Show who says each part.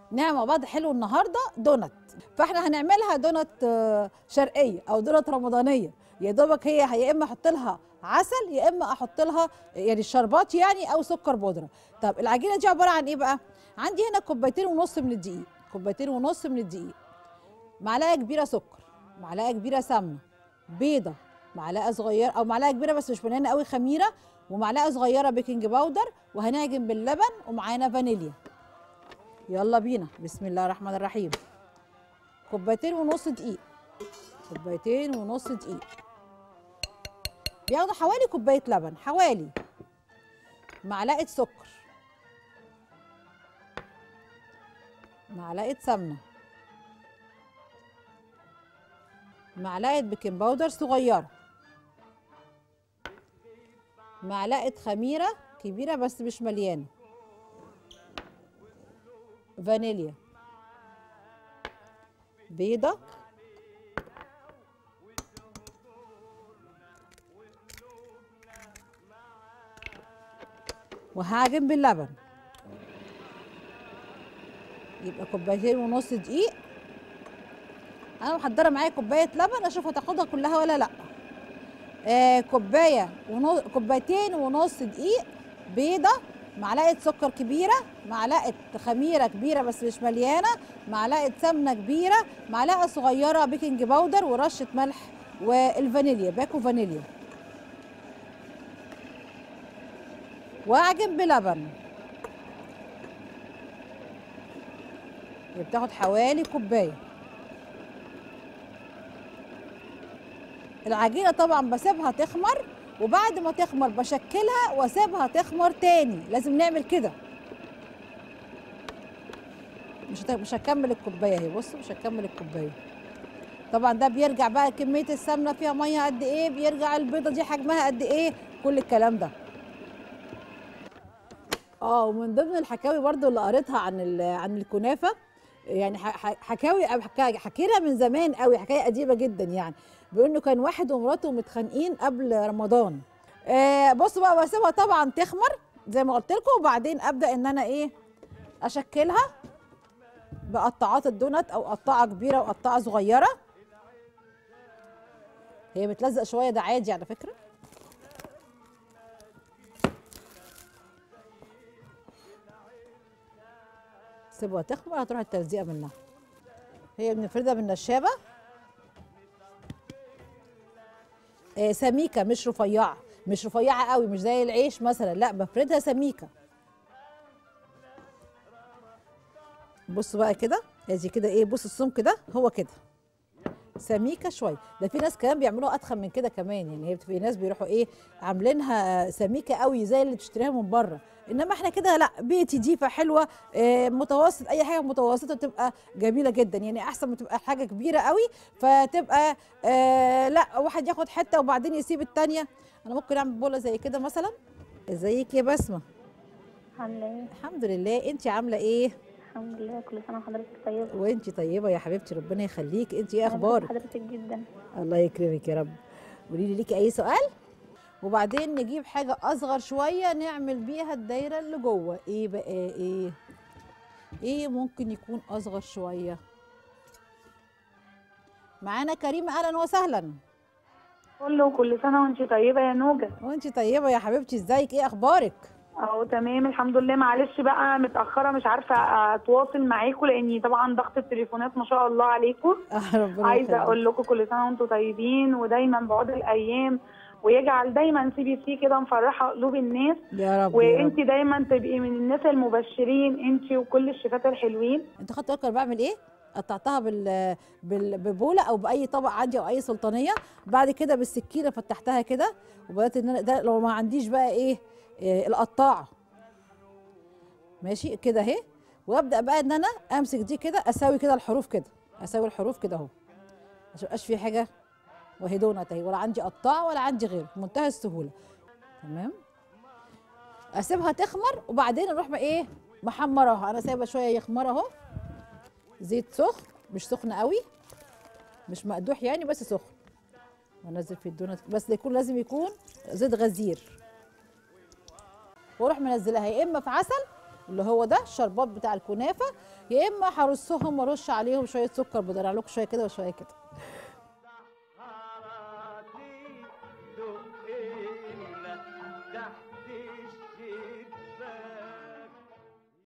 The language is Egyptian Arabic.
Speaker 1: نعمل مع بعض حلو النهارده دونت فاحنا هنعملها دونت آه، شرقيه او دونت رمضانيه يا دوبك هي يا اما احط لها عسل يا اما احط لها يعني الشربات يعني او سكر بودره طب العجينه دي عباره عن ايه بقى عندي هنا كوبايتين ونص من الدقيق كوبايتين ونص من الدقيق معلقه كبيره سكر معلقه كبيره سمنه بيضه معلقه صغيره او معلقه كبيره بس مش مليانه قوي خميره ومعلقه صغيره بيكنج باودر وهنعجن باللبن ومعانا فانيليا يلا بينا بسم الله الرحمن الرحيم كوبايتين ونص دقيق كوبايتين ونص دقيق بياخدوا حوالي كوبايه لبن حوالي معلقه سكر معلقه سمنه معلقه بيكنج باودر صغيره معلقه خميره كبيره بس مش مليانه فانيليا بيضه وهعجن باللبن يبقى كوبايتين ونص دقيق انا محضره معايا كوبايه لبن اشوف هتاخدها كلها ولا لا آه كوبايه ونص كوبايتين ونص دقيق بيضه معلقه سكر كبيره معلقه خميره كبيره بس مش مليانه معلقه سمنه كبيره معلقه صغيره بيكنج باودر ورشه ملح والفانيليا باكو فانيليا واعجن بلبن هي بتاخد حوالي كوبايه العجينه طبعا بسيبها تخمر وبعد ما تخمر بشكلها واسيبها تخمر تاني لازم نعمل كده مش هت- مش هكمل الكوبايه اهي بصوا مش هكمل الكوبايه طبعا ده بيرجع بقى كميه السمنه فيها ميه قد ايه بيرجع البيضه دي حجمها قد ايه كل الكلام ده اه ومن ضمن الحكاوي برضو اللي قريتها عن ال- عن الكنافه يعني ح- ح- حكاوي أو حكا- حكينا من زمان قوي حكايه قديمه جدا يعني بيقول انه كان واحد ومراته متخانقين قبل رمضان آه بصوا بقى بسيبها طبعا تخمر زي ما قلت لكم وبعدين ابدا ان انا ايه اشكلها بقطعات الدونت او قطعه كبيره وقطعه صغيره هي بتلزق شويه ده عادي على فكره سيبوها تخمر هتروح التلزيقه منها هي بنفردها بالنشابه آه سميكه مش رفيعه مش رفيعه قوي مش زي العيش مثلا لا بفردها سميكه بصوا بقى كده ادي كده ايه بص السمك ده هو كده سميكه شويه ده في ناس كمان بيعملوها اتخن من كده كمان يعني هي في ناس بيروحوا ايه عاملينها سميكه قوي زي اللي تشتريها من بره انما احنا كده لا بيتي ديفه حلوه آه، متوسط اي حاجه متوسطه تبقى جميله جدا يعني احسن ما تبقى حاجه كبيره قوي فتبقى آه لا واحد ياخد حته وبعدين يسيب التانيه انا ممكن اعمل بوله زي كده مثلا ازيك يا بسمه
Speaker 2: عاملة ايه؟
Speaker 1: الحمد لله انت عامله ايه
Speaker 2: الحمد لله كل سنة وحضرتك طيبة
Speaker 1: وانت طيبه يا حبيبتي ربنا يخليك انت ايه
Speaker 2: أنا بحب
Speaker 1: اخبارك
Speaker 2: حضرتك جدا
Speaker 1: الله يكرمك يا رب قولي لي ليكي اي سؤال وبعدين نجيب حاجه اصغر شويه نعمل بيها الدايره اللي جوه ايه بقى ايه ايه ممكن يكون اصغر شويه معانا كريمه اهلا وسهلا
Speaker 3: كله كل سنة وانت طيبة يا نوجة
Speaker 1: وانت طيبه يا حبيبتي ازيك ايه اخبارك
Speaker 3: اهو تمام الحمد لله معلش بقى متأخرة مش عارفة اتواصل معاكم لاني طبعا ضغط التليفونات ما شاء الله عليكم
Speaker 1: آه، ربنا
Speaker 3: عايزة
Speaker 1: يخليك.
Speaker 3: اقول لكم كل سنة وانتم طيبين ودايما بعد الايام ويجعل دايما سي بي سي كده مفرحة قلوب الناس
Speaker 1: يا رب يا
Speaker 3: وانت
Speaker 1: رب
Speaker 3: دايما تبقي من الناس المبشرين انت وكل الشيفات الحلوين
Speaker 1: انت خدت بالك انا بعمل ايه قطعتها بال... بال... ببوله او باي طبق عندي او اي سلطانيه بعد كده بالسكينه فتحتها كده وبدات ان انا ده لو ما عنديش بقى ايه, إيه القطاعه ماشي كده اهي وابدا بقى ان انا امسك دي كده اساوي كده الحروف كده اساوي الحروف كده اهو عشان ميبقاش في حاجه وهي دونت اهي ولا عندي قطاعه ولا عندي غيره بمنتهى السهوله تمام اسيبها تخمر وبعدين اروح بقى ايه محمراها انا سايبه شويه يخمر اهو زيت سخن مش سخن قوي مش مقدوح يعني بس سخن وانزل في الدونت بس ده يكون لازم يكون زيت غزير واروح منزلها يا اما في عسل اللي هو ده الشربات بتاع الكنافه يا اما هرصهم وارش عليهم شويه سكر بدرع لكم شويه كده وشويه كده